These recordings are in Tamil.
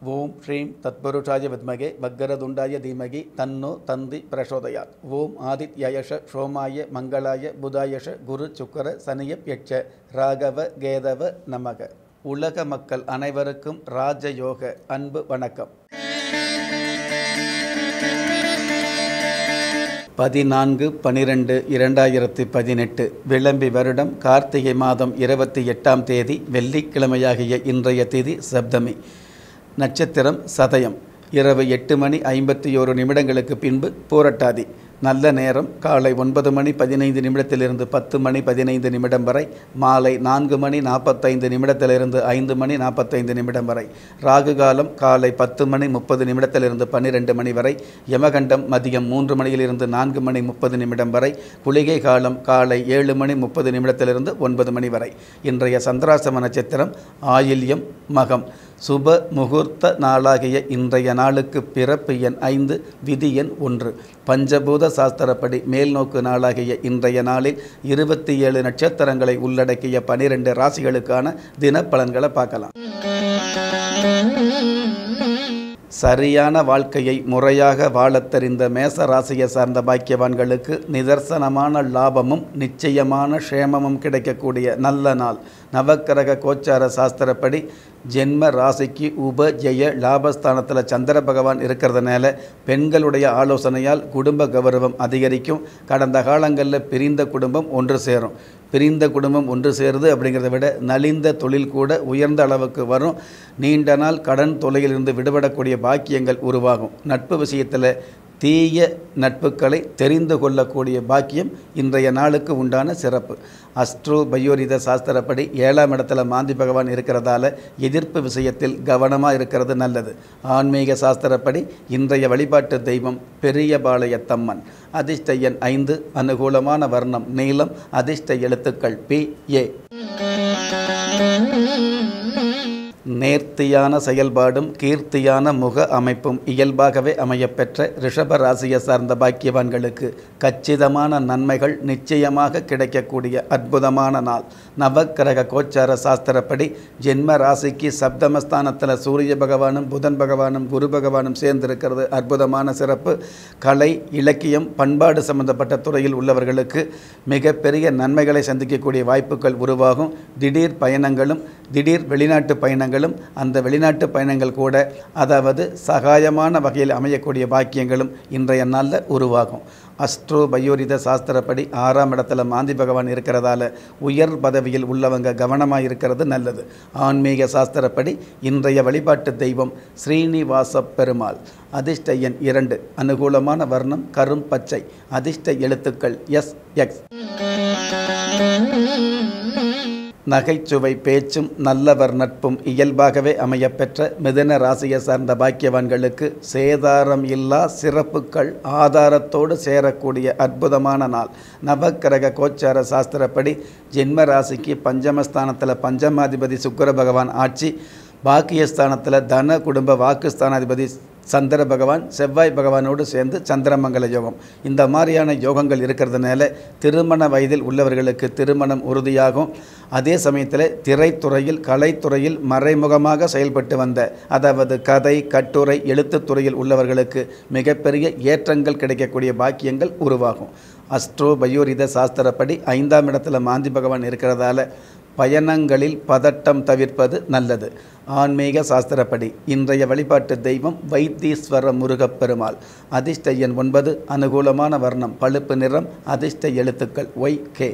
ஓம் ஸ்ரீம் தத்புருஷாய வித்மகே வக்கரதுண்டாய தீமகி தன்னோ தந்தி பிரசோதயாத் ஓம் ஆதித்யயஷ சோமாய மங்களாய புதாயஷ குரு சுக்கர சனியப் யட்ச ராகவ கேதவ நமக உலக மக்கள் அனைவருக்கும் ராஜயோக அன்பு வணக்கம் பதினான்கு பனிரெண்டு இரண்டாயிரத்தி பதினெட்டு விளம்பி வருடம் கார்த்திகை மாதம் இருபத்தி எட்டாம் தேதி வெள்ளிக்கிழமையாகிய இன்றைய தேதி சப்தமி நட்சத்திரம் சதயம் இரவு எட்டு மணி ஐம்பத்தி ஓரு நிமிடங்களுக்கு பின்பு பூரட்டாதி நல்ல நேரம் காலை ஒன்பது மணி பதினைந்து நிமிடத்திலிருந்து பத்து மணி பதினைந்து நிமிடம் வரை மாலை நான்கு மணி நாற்பத்தைந்து நிமிடத்திலிருந்து ஐந்து மணி நாற்பத்தைந்து நிமிடம் வரை ராகு காலம் காலை பத்து மணி முப்பது நிமிடத்திலிருந்து பன்னிரெண்டு மணி வரை யமகண்டம் மதியம் மூன்று மணியிலிருந்து நான்கு மணி முப்பது நிமிடம் வரை குளிகை காலம் காலை ஏழு மணி முப்பது நிமிடத்திலிருந்து ஒன்பது மணி வரை இன்றைய சந்திராசிரம நட்சத்திரம் ஆயில்யம் மகம் சுப முகூர்த்த நாளாகிய இன்றைய நாளுக்கு பிறப்பு எண் ஐந்து விதி எண் ஒன்று பஞ்சபூத சாஸ்திரப்படி மேல்நோக்கு நாளாகிய இன்றைய நாளில் இருபத்தி ஏழு நட்சத்திரங்களை உள்ளடக்கிய பனிரெண்டு ராசிகளுக்கான தினப்பலன்களை பார்க்கலாம் சரியான வாழ்க்கையை முறையாக வாழத் தெரிந்த மேச ராசியை சார்ந்த பாக்கியவான்களுக்கு நிதர்சனமான லாபமும் நிச்சயமான க்ஷேமமும் கிடைக்கக்கூடிய நல்ல நாள் நவக்கிரக கோச்சார சாஸ்திரப்படி ஜென்ம ராசிக்கு உப ஜெய லாபஸ்தானத்தில் சந்திர பகவான் இருக்கிறதுனால பெண்களுடைய ஆலோசனையால் குடும்ப கௌரவம் அதிகரிக்கும் கடந்த காலங்களில் பிரிந்த குடும்பம் ஒன்று சேரும் பிரிந்த குடும்பம் ஒன்று சேருது அப்படிங்கிறத விட நலிந்த தொழில் கூட உயர்ந்த அளவுக்கு வரும் நீண்ட நாள் கடன் தொலையிலிருந்து விடுபடக்கூடிய பாக்கியங்கள் உருவாகும் நட்பு விஷயத்தில் தீய நட்புகளை தெரிந்து கொள்ளக்கூடிய பாக்கியம் இன்றைய நாளுக்கு உண்டான சிறப்பு அஸ்ட்ரோ பயோரித சாஸ்திரப்படி ஏழாம் இடத்துல மாந்தி பகவான் இருக்கிறதால எதிர்ப்பு விஷயத்தில் கவனமாக இருக்கிறது நல்லது ஆன்மீக சாஸ்திரப்படி இன்றைய வழிபாட்டு தெய்வம் பெரியபாளையத்தம்மன் அதிர்ஷ்ட எண் ஐந்து அனுகூலமான வர்ணம் நீளம் அதிர்ஷ்ட எழுத்துக்கள் பி ஏ நேர்த்தியான செயல்பாடும் கீர்த்தியான முக அமைப்பும் இயல்பாகவே அமையப்பெற்ற ரிஷப ராசியை சார்ந்த பாக்கியவான்களுக்கு கச்சிதமான நன்மைகள் நிச்சயமாக கிடைக்கக்கூடிய அற்புதமான நாள் நவக்கிரக கோச்சார சாஸ்திரப்படி ஜென்ம ராசிக்கு சப்தமஸ்தானத்தில் சூரிய பகவானும் புதன் பகவானும் குரு பகவானும் சேர்ந்திருக்கிறது அற்புதமான சிறப்பு கலை இலக்கியம் பண்பாடு சம்பந்தப்பட்ட துறையில் உள்ளவர்களுக்கு மிகப்பெரிய நன்மைகளை சந்திக்கக்கூடிய வாய்ப்புகள் உருவாகும் திடீர் பயணங்களும் திடீர் வெளிநாட்டு பயணங்களும் அந்த வெளிநாட்டு பயணங்கள் கூட அதாவது சகாயமான வகையில் அமையக்கூடிய பாக்கியங்களும் இன்றைய நாளில் உருவாகும் அஸ்ட்ரோ பயோரித சாஸ்திரப்படி ஆறாம் இடத்துல மாந்தி பகவான் இருக்கிறதால உயர் பதவியில் உள்ளவங்க கவனமாக இருக்கிறது நல்லது ஆன்மீக சாஸ்திரப்படி இன்றைய வழிபாட்டு தெய்வம் ஸ்ரீனிவாச பெருமாள் அதிர்ஷ்ட எண் இரண்டு அனுகூலமான வர்ணம் கரும் பச்சை அதிர்ஷ்ட எழுத்துக்கள் எஸ் எக்ஸ் நகைச்சுவை பேச்சும் நல்லவர் நட்பும் இயல்பாகவே அமையப்பெற்ற மிதன ராசியை சார்ந்த பாக்கியவான்களுக்கு சேதாரம் இல்லா சிறப்புகள் ஆதாரத்தோடு சேரக்கூடிய அற்புதமான நாள் நவக்கிரக கோச்சார சாஸ்திரப்படி ஜென்ம ராசிக்கு பஞ்சமஸ்தானத்தில் பஞ்சமாதிபதி சுக்கர பகவான் ஆட்சி பாக்கியஸ்தானத்தில் தன குடும்ப வாக்குஸ்தானாதிபதி சந்திர பகவான் செவ்வாய் பகவானோடு சேர்ந்து சந்திரமங்கல யோகம் இந்த மாதிரியான யோகங்கள் இருக்கிறதுனால திருமண வயதில் உள்ளவர்களுக்கு திருமணம் உறுதியாகும் அதே சமயத்தில் திரைத்துறையில் கலைத்துறையில் மறைமுகமாக செயல்பட்டு வந்த அதாவது கதை கட்டுரை எழுத்துத் துறையில் உள்ளவர்களுக்கு மிகப்பெரிய ஏற்றங்கள் கிடைக்கக்கூடிய பாக்கியங்கள் உருவாகும் அஸ்ட்ரோ பயோரித சாஸ்திரப்படி ஐந்தாம் இடத்துல மாந்தி பகவான் இருக்கிறதால பயணங்களில் பதட்டம் தவிர்ப்பது நல்லது ஆன்மீக சாஸ்திரப்படி இன்றைய வழிபாட்டு தெய்வம் வைத்தீஸ்வர முருகப் பெருமாள் அதிர்ஷ்ட எண் ஒன்பது அனுகூலமான வர்ணம் பழுப்பு நிறம் அதிர்ஷ்ட எழுத்துக்கள் ஒய் கே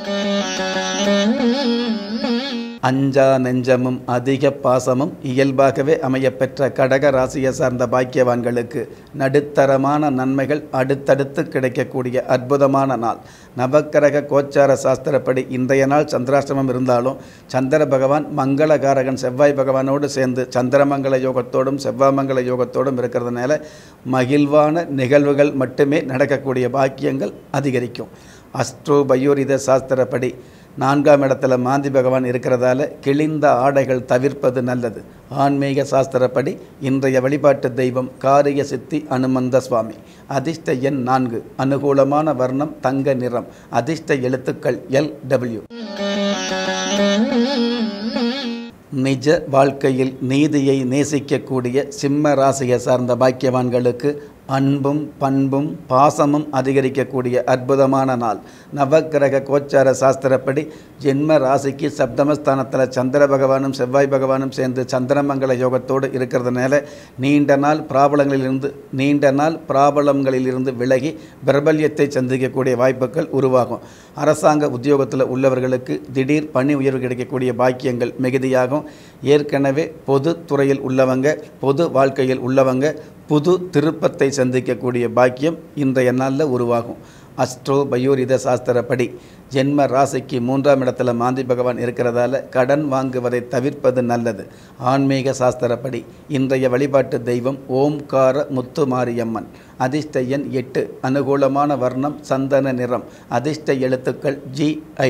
அஞ்சா நெஞ்சமும் அதிக பாசமும் இயல்பாகவே அமையப்பெற்ற கடக ராசியை சார்ந்த பாக்கியவான்களுக்கு நடுத்தரமான நன்மைகள் அடுத்தடுத்து கிடைக்கக்கூடிய அற்புதமான நாள் நவக்கிரக கோச்சார சாஸ்திரப்படி இன்றைய நாள் சந்திராஷ்டமம் இருந்தாலும் சந்திர பகவான் மங்களகாரகன் செவ்வாய் பகவானோடு சேர்ந்து சந்திரமங்கல யோகத்தோடும் செவ்வாமங்கல யோகத்தோடும் இருக்கிறதுனால மகிழ்வான நிகழ்வுகள் மட்டுமே நடக்கக்கூடிய பாக்கியங்கள் அதிகரிக்கும் அஸ்ட்ரோ பயோரித சாஸ்திரப்படி நான்காம் இடத்துல மாந்தி பகவான் இருக்கிறதால கிழிந்த ஆடைகள் தவிர்ப்பது நல்லது ஆன்மீக சாஸ்திரப்படி இன்றைய வழிபாட்டு தெய்வம் காரிய சித்தி அனுமந்த சுவாமி அதிர்ஷ்ட எண் நான்கு அனுகூலமான வர்ணம் தங்க நிறம் அதிர்ஷ்ட எழுத்துக்கள் எல் டபிள்யூ நிஜ வாழ்க்கையில் நீதியை நேசிக்கக்கூடிய சிம்ம ராசியை சார்ந்த பாக்கியவான்களுக்கு அன்பும் பண்பும் பாசமும் அதிகரிக்கக்கூடிய அற்புதமான நாள் நவக்கிரக கோச்சார சாஸ்திரப்படி ஜென்ம ராசிக்கு சப்தமஸ்தானத்தில் சந்திர பகவானும் செவ்வாய் பகவானும் சேர்ந்து சந்திரமங்கல யோகத்தோடு இருக்கிறதுனால நீண்ட நாள் பிராபலங்களிலிருந்து நீண்ட நாள் பிராபலங்களிலிருந்து விலகி பிரபல்யத்தை சந்திக்கக்கூடிய வாய்ப்புகள் உருவாகும் அரசாங்க உத்தியோகத்தில் உள்ளவர்களுக்கு திடீர் பணி உயர்வு கிடைக்கக்கூடிய பாக்கியங்கள் மிகுதியாகும் ஏற்கனவே பொது துறையில் உள்ளவங்க பொது வாழ்க்கையில் உள்ளவங்க புது திருப்பத்தை சந்திக்கக்கூடிய பாக்கியம் இன்றைய நாளில் உருவாகும் அஸ்ட்ரோ பயோரித சாஸ்திரப்படி ஜென்ம ராசிக்கு மூன்றாம் இடத்துல மாந்தி பகவான் இருக்கிறதால கடன் வாங்குவதை தவிர்ப்பது நல்லது ஆன்மீக சாஸ்திரப்படி இன்றைய வழிபாட்டு தெய்வம் ஓம்கார முத்து மாரியம்மன் அதிர்ஷ்ட எண் எட்டு அனுகூலமான வர்ணம் சந்தன நிறம் அதிர்ஷ்ட எழுத்துக்கள் ஜி ஐ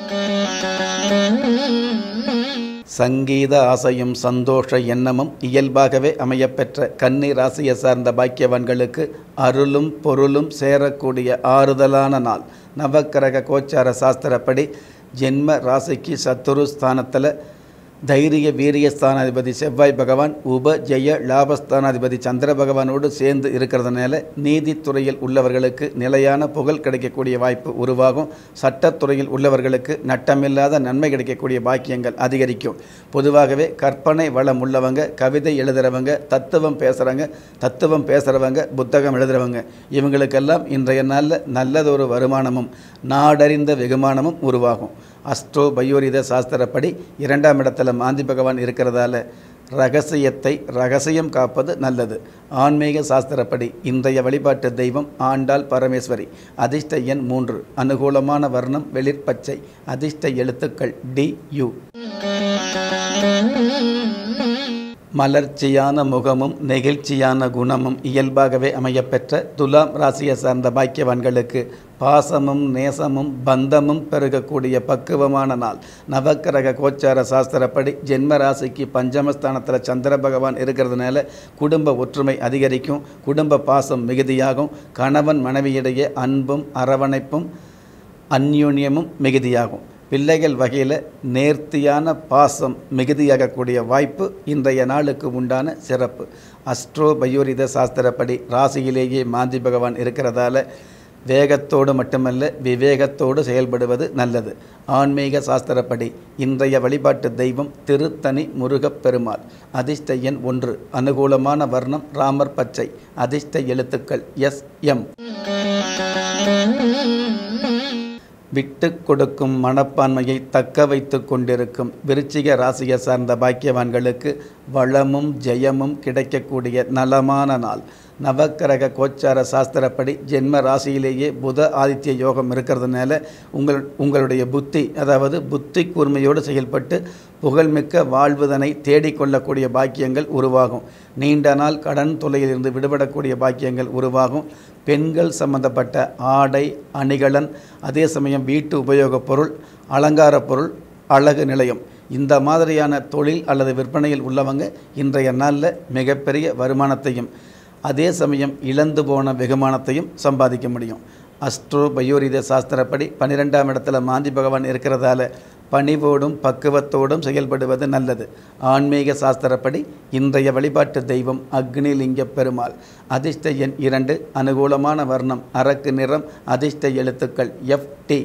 சங்கீத ஆசையும் சந்தோஷ எண்ணமும் இயல்பாகவே அமையப்பெற்ற கன்னி ராசியை சார்ந்த பாக்கியவான்களுக்கு அருளும் பொருளும் சேரக்கூடிய ஆறுதலான நாள் நவக்கிரக கோச்சார சாஸ்திரப்படி ஜென்ம ராசிக்கு சத்துரு ஸ்தானத்தில் தைரிய வீரிய ஸ்தானாதிபதி செவ்வாய் பகவான் உப ஜெய லாபஸ்தானாதிபதி சந்திர பகவானோடு சேர்ந்து இருக்கிறதுனால நீதித்துறையில் உள்ளவர்களுக்கு நிலையான புகழ் கிடைக்கக்கூடிய வாய்ப்பு உருவாகும் சட்டத்துறையில் உள்ளவர்களுக்கு நட்டமில்லாத நன்மை கிடைக்கக்கூடிய பாக்கியங்கள் அதிகரிக்கும் பொதுவாகவே கற்பனை வளம் உள்ளவங்க கவிதை எழுதுகிறவங்க தத்துவம் பேசுகிறவங்க தத்துவம் பேசுகிறவங்க புத்தகம் எழுதுகிறவங்க இவங்களுக்கெல்லாம் இன்றைய நாளில் நல்லதொரு வருமானமும் நாடறிந்த வெகுமானமும் உருவாகும் அஸ்ட்ரோ பயோரித சாஸ்திரப்படி இரண்டாம் இடத்துல மாந்தி பகவான் இருக்கிறதால ரகசியத்தை ரகசியம் காப்பது நல்லது ஆன்மீக சாஸ்திரப்படி இன்றைய வழிபாட்டு தெய்வம் ஆண்டாள் பரமேஸ்வரி அதிர்ஷ்ட எண் மூன்று அனுகூலமான வர்ணம் வெளிர்பச்சை அதிர்ஷ்ட எழுத்துக்கள் டி யு மலர்ச்சியான முகமும் நெகிழ்ச்சியான குணமும் இயல்பாகவே அமையப்பெற்ற துலாம் ராசியை சார்ந்த பாக்கியவான்களுக்கு பாசமும் நேசமும் பந்தமும் பெருகக்கூடிய பக்குவமான நாள் நவக்கிரக கோச்சார சாஸ்திரப்படி ஜென்ம ராசிக்கு பஞ்சமஸ்தானத்தில் சந்திர பகவான் இருக்கிறதுனால குடும்ப ஒற்றுமை அதிகரிக்கும் குடும்ப பாசம் மிகுதியாகும் கணவன் மனைவியிடையே அன்பும் அரவணைப்பும் அந்யோன்யமும் மிகுதியாகும் பிள்ளைகள் வகையில் நேர்த்தியான பாசம் மிகுதியாகக்கூடிய வாய்ப்பு இன்றைய நாளுக்கு உண்டான சிறப்பு அஸ்ட்ரோ பயோரித சாஸ்திரப்படி ராசியிலேயே மாந்தி பகவான் இருக்கிறதால வேகத்தோடு மட்டுமல்ல விவேகத்தோடு செயல்படுவது நல்லது ஆன்மீக சாஸ்திரப்படி இன்றைய வழிபாட்டு தெய்வம் திருத்தணி முருகப் பெருமாள் அதிர்ஷ்ட எண் ஒன்று அனுகூலமான வர்ணம் ராமர் பச்சை அதிர்ஷ்ட எழுத்துக்கள் எஸ் எம் விட்டு கொடுக்கும் மனப்பான்மையை தக்க வைத்து கொண்டிருக்கும் விருச்சிக ராசியை சார்ந்த பாக்கியவான்களுக்கு வளமும் ஜெயமும் கிடைக்கக்கூடிய நலமான நாள் நவக்கிரக கோச்சார சாஸ்திரப்படி ஜென்ம ராசியிலேயே புத ஆதித்ய யோகம் இருக்கிறதுனால உங்கள் உங்களுடைய புத்தி அதாவது புத்தி கூர்மையோடு செயல்பட்டு புகழ்மிக்க வாழ்வுதனை தேடிக்கொள்ளக்கூடிய பாக்கியங்கள் உருவாகும் நீண்ட நாள் கடன் தொல்லையிலிருந்து விடுபடக்கூடிய பாக்கியங்கள் உருவாகும் பெண்கள் சம்பந்தப்பட்ட ஆடை அணிகலன் அதே சமயம் வீட்டு உபயோகப் பொருள் அலங்கார பொருள் அழகு நிலையம் இந்த மாதிரியான தொழில் அல்லது விற்பனையில் உள்ளவங்க இன்றைய நாளில் மிகப்பெரிய வருமானத்தையும் அதே சமயம் இழந்து போன வெகுமானத்தையும் சம்பாதிக்க முடியும் அஸ்ட்ரோ பயோரித சாஸ்திரப்படி பன்னிரெண்டாம் இடத்துல மாந்தி பகவான் இருக்கிறதால பணிவோடும் பக்குவத்தோடும் செயல்படுவது நல்லது ஆன்மீக சாஸ்திரப்படி இன்றைய வழிபாட்டு தெய்வம் அக்னிலிங்க பெருமாள் அதிர்ஷ்ட எண் இரண்டு அனுகூலமான வர்ணம் அரக்கு நிறம் அதிர்ஷ்ட எழுத்துக்கள் எஃப் டி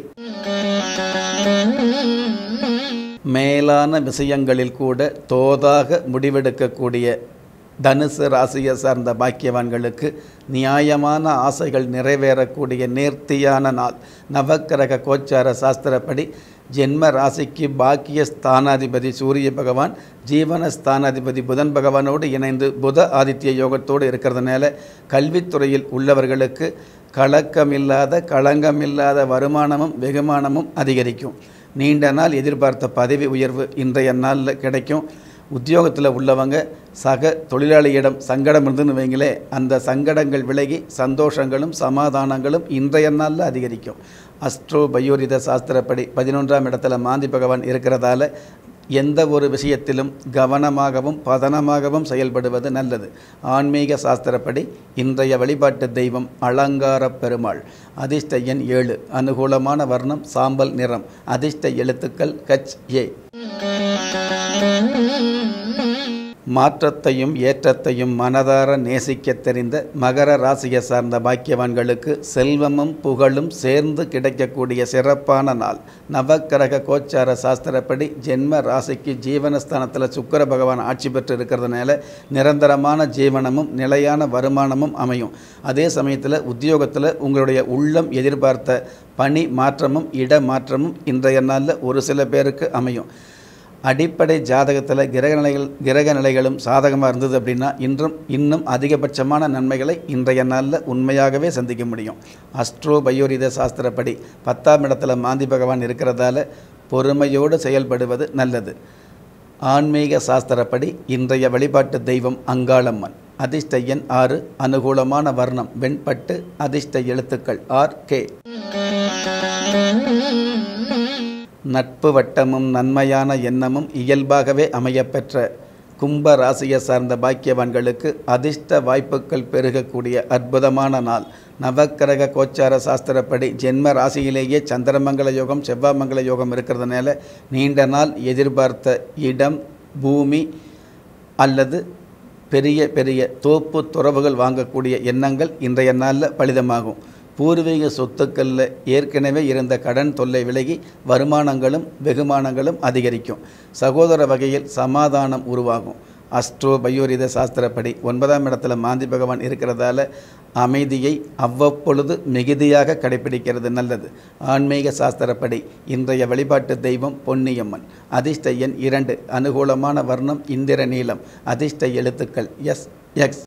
மேலான விஷயங்களில் கூட தோதாக முடிவெடுக்கக்கூடிய தனுசு ராசியை சார்ந்த பாக்கியவான்களுக்கு நியாயமான ஆசைகள் நிறைவேறக்கூடிய நேர்த்தியான நாள் நவக்கிரக கோச்சார சாஸ்திரப்படி ஜென்ம ராசிக்கு பாக்கிய ஸ்தானாதிபதி சூரிய பகவான் ஜீவன ஸ்தானாதிபதி புதன் பகவானோடு இணைந்து புத ஆதித்ய யோகத்தோடு இருக்கிறதுனால கல்வித்துறையில் உள்ளவர்களுக்கு கலக்கமில்லாத களங்கமில்லாத வருமானமும் வெகுமானமும் அதிகரிக்கும் நீண்ட நாள் எதிர்பார்த்த பதவி உயர்வு இன்றைய நாளில் கிடைக்கும் உத்தியோகத்தில் உள்ளவங்க சக தொழிலாளியிடம் சங்கடம் இருந்துன்னு வைங்களே அந்த சங்கடங்கள் விலகி சந்தோஷங்களும் சமாதானங்களும் இன்றைய நாளில் அதிகரிக்கும் அஸ்ட்ரோ பயோரித சாஸ்திரப்படி பதினொன்றாம் இடத்துல மாந்தி பகவான் இருக்கிறதால எந்த ஒரு விஷயத்திலும் கவனமாகவும் பதனமாகவும் செயல்படுவது நல்லது ஆன்மீக சாஸ்திரப்படி இன்றைய வழிபாட்டு தெய்வம் அலங்கார பெருமாள் அதிர்ஷ்ட எண் ஏழு அனுகூலமான வர்ணம் சாம்பல் நிறம் அதிர்ஷ்ட எழுத்துக்கள் கச் ஏ மாற்றத்தையும் ஏற்றத்தையும் மனதார நேசிக்கத் தெரிந்த மகர ராசியை சார்ந்த பாக்கியவான்களுக்கு செல்வமும் புகழும் சேர்ந்து கிடைக்கக்கூடிய சிறப்பான நாள் நவக்கிரக கோச்சார சாஸ்திரப்படி ஜென்ம ராசிக்கு ஜீவனஸ்தானத்தில் சுக்கிர பகவான் ஆட்சி பெற்று இருக்கிறதுனால நிரந்தரமான ஜீவனமும் நிலையான வருமானமும் அமையும் அதே சமயத்தில் உத்தியோகத்தில் உங்களுடைய உள்ளம் எதிர்பார்த்த பணி மாற்றமும் இட மாற்றமும் இன்றைய நாளில் ஒரு சில பேருக்கு அமையும் அடிப்படை ஜாதகத்தில் கிரக நிலைகள் கிரக நிலைகளும் சாதகமாக இருந்தது அப்படின்னா இன்றும் இன்னும் அதிகபட்சமான நன்மைகளை இன்றைய நாளில் உண்மையாகவே சந்திக்க முடியும் அஸ்ட்ரோ பயோரித சாஸ்திரப்படி பத்தாம் இடத்துல மாந்தி பகவான் இருக்கிறதால பொறுமையோடு செயல்படுவது நல்லது ஆன்மீக சாஸ்திரப்படி இன்றைய வழிபாட்டு தெய்வம் அங்காளம்மன் அதிர்ஷ்ட எண் ஆறு அனுகூலமான வர்ணம் வெண்பட்டு அதிர்ஷ்ட எழுத்துக்கள் ஆர் கே நட்பு வட்டமும் நன்மையான எண்ணமும் இயல்பாகவே அமையப்பெற்ற கும்ப ராசியை சார்ந்த பாக்கியவான்களுக்கு அதிர்ஷ்ட வாய்ப்புகள் பெருகக்கூடிய அற்புதமான நாள் நவக்கிரக கோச்சார சாஸ்திரப்படி ஜென்ம ராசியிலேயே சந்திரமங்கல யோகம் செவ்வாமங்கல யோகம் இருக்கிறதுனால நீண்ட நாள் எதிர்பார்த்த இடம் பூமி அல்லது பெரிய பெரிய தோப்பு துறவுகள் வாங்கக்கூடிய எண்ணங்கள் இன்றைய நாளில் பலிதமாகும் பூர்வீக சொத்துக்களில் ஏற்கனவே இருந்த கடன் தொல்லை விலகி வருமானங்களும் வெகுமானங்களும் அதிகரிக்கும் சகோதர வகையில் சமாதானம் உருவாகும் அஸ்ட்ரோ பயோரித சாஸ்திரப்படி ஒன்பதாம் இடத்துல மாந்தி பகவான் இருக்கிறதால அமைதியை அவ்வப்பொழுது மிகுதியாக கடைபிடிக்கிறது நல்லது ஆன்மீக சாஸ்திரப்படி இன்றைய வழிபாட்டு தெய்வம் பொன்னியம்மன் அதிர்ஷ்ட எண் இரண்டு அனுகூலமான வர்ணம் இந்திர நீலம் அதிர்ஷ்ட எழுத்துக்கள் எஸ் எக்ஸ்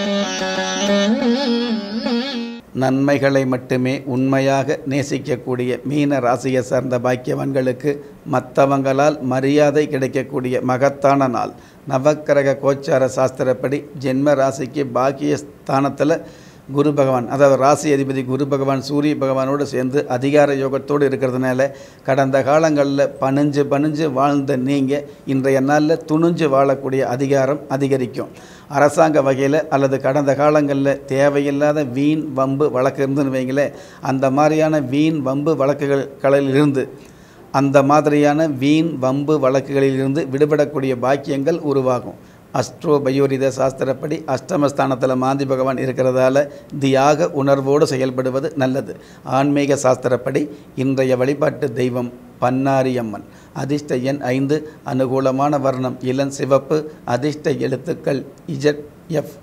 நன்மைகளை மட்டுமே உண்மையாக நேசிக்கக்கூடிய மீன ராசியை சார்ந்த பாக்கியவான்களுக்கு மற்றவங்களால் மரியாதை கிடைக்கக்கூடிய மகத்தான நாள் நவக்கிரக கோச்சார சாஸ்திரப்படி ஜென்ம ராசிக்கு பாக்கிய ஸ்தானத்தில் குரு பகவான் அதாவது ராசி அதிபதி குரு பகவான் சூரிய பகவானோடு சேர்ந்து அதிகார யோகத்தோடு இருக்கிறதுனால கடந்த காலங்களில் பணிஞ்சு பணிஞ்சு வாழ்ந்த நீங்கள் இன்றைய நாளில் துணிஞ்சு வாழக்கூடிய அதிகாரம் அதிகரிக்கும் அரசாங்க வகையில் அல்லது கடந்த காலங்களில் தேவையில்லாத வீண் வம்பு வழக்கு இருந்துன்னு வைங்களேன் அந்த மாதிரியான வீண் வம்பு வழக்குகளிலிருந்து அந்த மாதிரியான வீண் வம்பு வழக்குகளிலிருந்து விடுபடக்கூடிய பாக்கியங்கள் உருவாகும் அஸ்ட்ரோ பயோரித சாஸ்திரப்படி அஷ்டமஸ்தானத்தில் மாந்தி பகவான் இருக்கிறதால தியாக உணர்வோடு செயல்படுவது நல்லது ஆன்மீக சாஸ்திரப்படி இன்றைய வழிபாட்டு தெய்வம் பன்னாரியம்மன் அதிர்ஷ்ட எண் ஐந்து அனுகூலமான வர்ணம் இளம் சிவப்பு அதிர்ஷ்ட எழுத்துக்கள் இஜட் எஃப்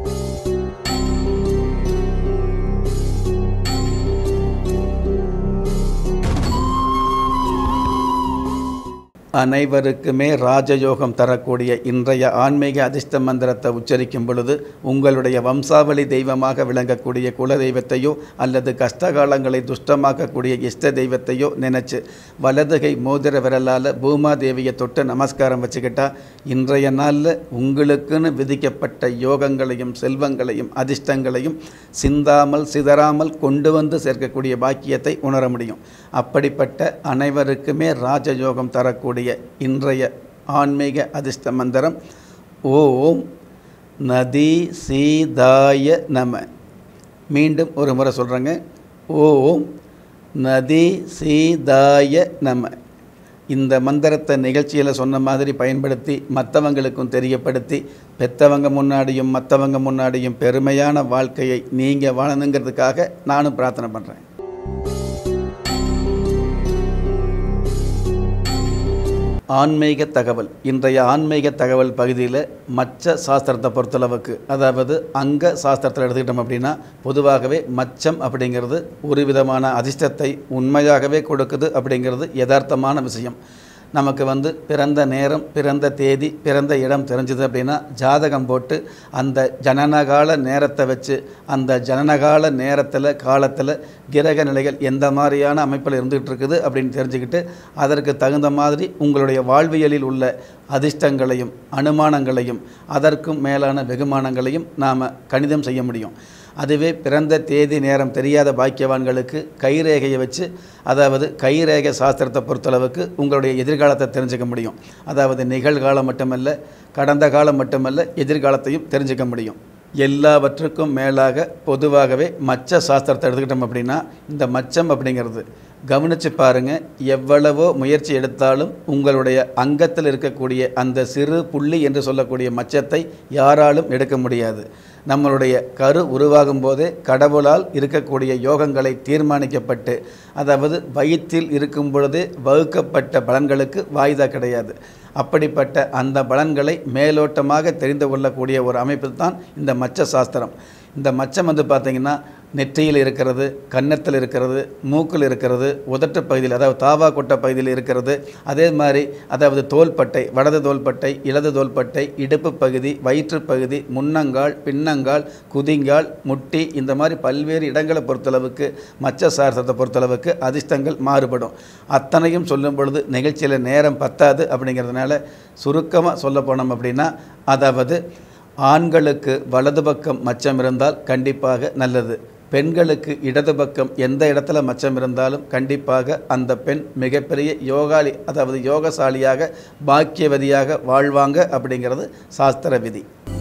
அனைவருக்குமே ராஜயோகம் தரக்கூடிய இன்றைய ஆன்மீக அதிர்ஷ்ட மந்திரத்தை உச்சரிக்கும் பொழுது உங்களுடைய வம்சாவளி தெய்வமாக விளங்கக்கூடிய குல தெய்வத்தையோ அல்லது கஷ்டகாலங்களை துஷ்டமாக்கக்கூடிய இஷ்ட தெய்வத்தையோ நினைச்சு வலதுகை மோதிர விரலால் பூமாதேவியை தொட்டு நமஸ்காரம் வச்சுக்கிட்டா இன்றைய நாளில் உங்களுக்குன்னு விதிக்கப்பட்ட யோகங்களையும் செல்வங்களையும் அதிர்ஷ்டங்களையும் சிந்தாமல் சிதறாமல் கொண்டு வந்து சேர்க்கக்கூடிய பாக்கியத்தை உணர முடியும் அப்படிப்பட்ட அனைவருக்குமே ராஜயோகம் தரக்கூடிய இன்றைய ஆன்மீக அதிர்ஷ்ட மந்திரம் ஓம் நதி சீதாய நம மீண்டும் ஒரு முறை சொல்கிறேங்க ஓம் நதி சீதாய நம இந்த மந்திரத்தை நிகழ்ச்சியில் சொன்ன மாதிரி பயன்படுத்தி மற்றவங்களுக்கும் தெரியப்படுத்தி பெற்றவங்க முன்னாடியும் மற்றவங்க முன்னாடியும் பெருமையான வாழ்க்கையை நீங்கள் வாழணுங்கிறதுக்காக நானும் பிரார்த்தனை பண்ணுறேன் ஆன்மீக தகவல் இன்றைய ஆன்மீக தகவல் பகுதியில் மச்ச சாஸ்திரத்தை பொறுத்தளவுக்கு அதாவது அங்க சாஸ்திரத்தில் எடுத்துக்கிட்டோம் அப்படின்னா பொதுவாகவே மச்சம் அப்படிங்கிறது ஒரு விதமான அதிர்ஷ்டத்தை உண்மையாகவே கொடுக்குது அப்படிங்கிறது யதார்த்தமான விஷயம் நமக்கு வந்து பிறந்த நேரம் பிறந்த தேதி பிறந்த இடம் தெரிஞ்சது அப்படின்னா ஜாதகம் போட்டு அந்த ஜனனகால நேரத்தை வச்சு அந்த ஜனனகால நேரத்தில் காலத்தில் கிரக நிலைகள் எந்த மாதிரியான அமைப்பில் இருந்துகிட்டு இருக்குது அப்படின்னு தெரிஞ்சுக்கிட்டு அதற்கு தகுந்த மாதிரி உங்களுடைய வாழ்வியலில் உள்ள அதிர்ஷ்டங்களையும் அனுமானங்களையும் அதற்கும் மேலான வெகுமானங்களையும் நாம் கணிதம் செய்ய முடியும் அதுவே பிறந்த தேதி நேரம் தெரியாத பாக்கியவான்களுக்கு கைரேகையை வச்சு அதாவது கைரேகை சாஸ்திரத்தை பொறுத்தளவுக்கு உங்களுடைய எதிர்காலத்தை தெரிஞ்சுக்க முடியும் அதாவது நிகழ்காலம் மட்டுமல்ல கடந்த காலம் மட்டுமல்ல எதிர்காலத்தையும் தெரிஞ்சுக்க முடியும் எல்லாவற்றுக்கும் மேலாக பொதுவாகவே மச்ச சாஸ்திரத்தை எடுத்துக்கிட்டோம் அப்படின்னா இந்த மச்சம் அப்படிங்கிறது கவனித்து பாருங்க எவ்வளவோ முயற்சி எடுத்தாலும் உங்களுடைய அங்கத்தில் இருக்கக்கூடிய அந்த சிறு புள்ளி என்று சொல்லக்கூடிய மச்சத்தை யாராலும் எடுக்க முடியாது நம்மளுடைய கரு உருவாகும் போதே கடவுளால் இருக்கக்கூடிய யோகங்களை தீர்மானிக்கப்பட்டு அதாவது வயிற்றில் இருக்கும் பொழுதே வகுக்கப்பட்ட பலன்களுக்கு வாய்தா கிடையாது அப்படிப்பட்ட அந்த பலன்களை மேலோட்டமாக தெரிந்து கொள்ளக்கூடிய ஒரு அமைப்பு தான் இந்த மச்ச சாஸ்திரம் இந்த மச்சம் வந்து பார்த்திங்கன்னா நெற்றியில் இருக்கிறது கன்னத்தில் இருக்கிறது மூக்கில் இருக்கிறது உதட்டு பகுதியில் அதாவது தாவா கொட்ட பகுதியில் இருக்கிறது அதே மாதிரி அதாவது தோள்பட்டை வலது தோள்பட்டை இடது தோள்பட்டை இடுப்பு பகுதி வயிற்று பகுதி முன்னங்கால் பின்னங்கால் குதிங்கால் முட்டி இந்த மாதிரி பல்வேறு இடங்களை பொறுத்தளவுக்கு மச்ச சாஸ்திரத்தை பொறுத்தளவுக்கு அதிர்ஷ்டங்கள் மாறுபடும் அத்தனையும் சொல்லும் பொழுது நிகழ்ச்சியில் நேரம் பத்தாது அப்படிங்கிறதுனால சுருக்கமாக சொல்ல போனோம் அப்படின்னா அதாவது ஆண்களுக்கு வலது பக்கம் மச்சம் இருந்தால் கண்டிப்பாக நல்லது பெண்களுக்கு இடது பக்கம் எந்த இடத்துல மச்சம் இருந்தாலும் கண்டிப்பாக அந்த பெண் மிகப்பெரிய யோகாளி அதாவது யோகசாலியாக பாக்கியவதியாக வாழ்வாங்க அப்படிங்கிறது சாஸ்திர விதி